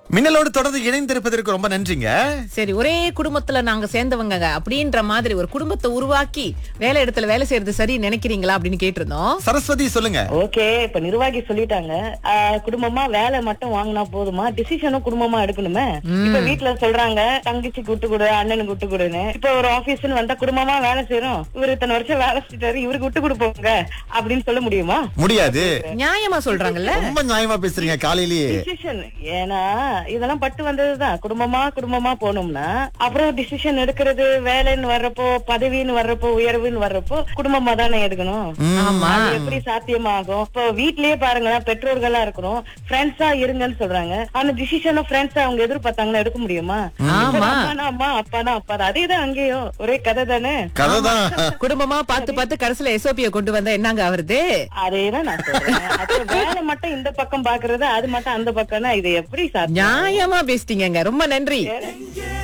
மின்னலோடு தொடர்ந்து இணைந்திருப்பதற்கு ரொம்ப நன்றிங்க சரி ஒரே குடும்பத்துல நாங்க சேர்ந்தவங்க அப்படின்ற மாதிரி ஒரு குடும்பத்தை உருவாக்கி வேலை இடத்துல வேலை செய்யறது சரி நினைக்கிறீங்களா அப்படின்னு கேட்டிருந்தோம் சரஸ்வதி சொல்லுங்க ஓகே இப்ப நிர்வாகி சொல்லிட்டாங்க ஆஹ், குடும்பமா வேலை மட்டும் வாங்கினா போதுமா டிசிஷனும் குடும்பமா எடுக்கணுமே இப்ப வீட்டுல சொல்றாங்க தங்கச்சிக்கு விட்டு கொடு அண்ணனுக்கு விட்டு கொடுன்னு இப்ப ஒரு ஆபீஸ்னு வந்தா குடும்பமா வேலை செய்யறோம் இவரு இத்தனை வருஷம் வேலை செஞ்சாரு இவருக்கு விட்டு கொடுப்போங்க அப்படின்னு சொல்ல முடியுமா முடியாது நியாயமா சொல்றாங்கல்ல ரொம்ப நியாயமா பேசுறீங்க காலையிலேயே டிசிஷன் ஏன்னா இதெல்லாம் பட்டு வந்ததுதான் குடும்பமா குடும்பமா போனோம்னா அப்புறம் டிசிஷன் எடுக்கிறது வேலைன்னு வர்றப்போ பதவின்னு வர்றப்போ உயர்வுன்னு வர்றப்போ குடும்பமா தானே எடுக்கணும் ஆமா அது எப்படி சாத்தியமாகும் இப்போ வீட்லயே பாருங்களேன் பெற்றோர்களா இருக்கிறோம் ஃப்ரெண்ட்ஸா இருங்கன்னு சொல்றாங்க ஆனா டிசிஷனும் ஃப்ரெண்ட்ஸா அவங்க எதிர்பார்த்தாங்கன்னா எடுக்க முடியுமா ஆமா. அப்பானா அம்மா அப்பானா அப்பா தான் அதேதான் அங்கேயும் ஒரே கதை தானே கதை தான் குடும்பமா பார்த்து பார்த்து கடைசியில எஸ்ஓபிய கொண்டு வந்தா என்னங்க ஆவறது அதேதான் நான் சொல்றேன் அப்ப வேலை மட்டும் இந்த பக்கம் பாக்குறது அது மட்டும் அந்த பக்கம்னா இது எப்படி சாத்தியம் நியாயமா பேசிட்டீங்க ரொம்ப நன்றி வேற-